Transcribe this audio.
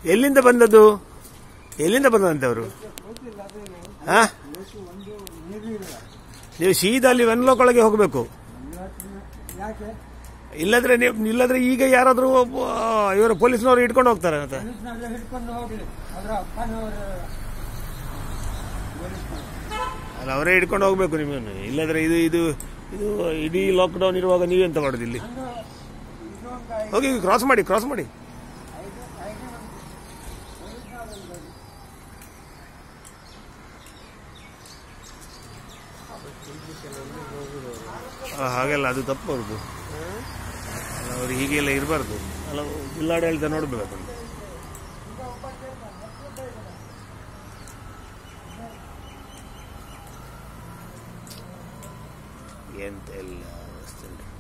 ಎಲ್ಲಿಂದ ಬಂದದ್ದು ಎಲ್ಲಿಂದ ಬಂದಂತೆ ಅವರು ಹಾ ನೀವು ಸೀದಾ ಅಲ್ಲಿ ವೆನ್ಲೋಕ್ ಹೋಗಬೇಕು ಯಾಕೆ ಇಲ್ಲದ್ರೆ ನೀವು ಇಲ್ಲದ್ರೆ ಈಗ ಯಾರಾದ್ರೂ ಒಬ್ಬ ಇವರು ಪೊಲೀಸ್ನವರು ಇಟ್ಕೊಂಡು ಹೋಗ್ತಾರೆ ಅಂತ ಪೊಲೀಸ್ನವ್ರೆಲ್ಲ ಹಿಡ್ಕೊಂಡು ಹೋಗ್ಲಿ ಅದರ ಅಪ್ಪನವರು ಅಲ್ಲ ಅವರೇ ಹಿಡ್ಕೊಂಡು ಹೋಗ್ಬೇಕು ನಿಮ್ಮನ್ನು ಇಲ್ಲದ್ರೆ ಇದು ಇದು ಇದು ಇಡೀ ಲಾಕ್ಡೌನ್ ಇರುವಾಗ ನೀವೆಂತ ಮಾಡೋದು ಇಲ್ಲಿ ಒಂದು ಇದು ಒಂದು ಹೋಗಿ ಕ್ರಾಸ್ ಮಾಡಿ ಕ್ರಾಸ್ ಮಾಡಿ ಐದು ಐದು ಆ, ಹಾಗೆಲ್ಲ ಅದು ತಪ್ಪು ಅವ್ರದ್ದು ಅವರು ಹೀಗೆಲ್ಲ ಇರಬಾರ್ದು ಅಲ್ಲ ಜಿಲ್ಲಾಡಳಿತ ನೋಡ್ಬೇಕು ಅಂತ ಎಂತ ಎಲ್ಲ ವ್ಯವಸ್ಥೆ ಉಂಟು